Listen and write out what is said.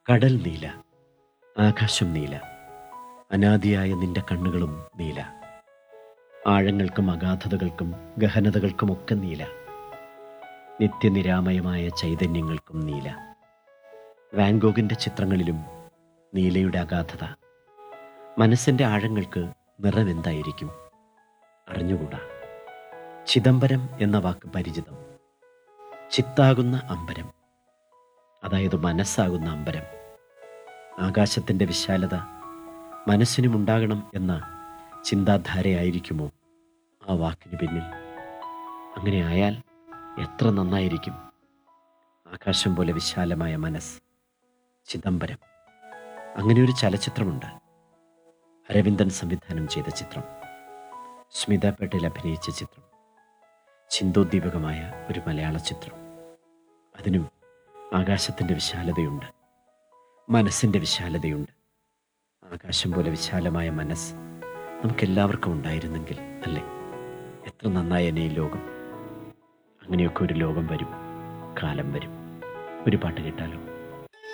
കടൽ നീല ആകാശം നീല അനാദിയായ നിന്റെ കണ്ണുകളും നീല ആഴങ്ങൾക്കും അഗാധതകൾക്കും ഗഹനതകൾക്കുമൊക്കെ നീല നിത്യനിരാമയമായ ചൈതന്യങ്ങൾക്കും നീല വാൻഗോഗിൻ്റെ ചിത്രങ്ങളിലും നീലയുടെ അഗാധത മനസ്സിൻ്റെ ആഴങ്ങൾക്ക് നിറമെന്തായിരിക്കും അറിഞ്ഞുകൂടാ ചിദംബരം എന്ന വാക്ക് പരിചിതം ചിത്താകുന്ന അമ്പരം അതായത് മനസ്സാകുന്ന അമ്പരം ആകാശത്തിൻ്റെ വിശാലത മനസ്സിനുമുണ്ടാകണം എന്ന ചിന്താധാരയായിരിക്കുമോ ആ വാക്കിന് പിന്നിൽ അങ്ങനെ ആയാൽ എത്ര നന്നായിരിക്കും ആകാശം പോലെ വിശാലമായ മനസ്സ് ചിദംബരം അങ്ങനെ ഒരു ചലച്ചിത്രമുണ്ട് അരവിന്ദൻ സംവിധാനം ചെയ്ത ചിത്രം സ്മിത പട്ടേൽ അഭിനയിച്ച ചിത്രം ചിന്തോദ്ദീപകമായ ഒരു മലയാള ചിത്രം അതിനും ആകാശത്തിൻ്റെ വിശാലതയുണ്ട് മനസ്സിൻ്റെ വിശാലതയുണ്ട് ആകാശം പോലെ വിശാലമായ മനസ്സ് നമുക്കെല്ലാവർക്കും ഉണ്ടായിരുന്നെങ്കിൽ അല്ലേ എത്ര നന്നായനെ ഈ ലോകം അങ്ങനെയൊക്കെ ഒരു ലോകം വരും കാലം വരും ഒരു പാട്ട് കേട്ടാലോ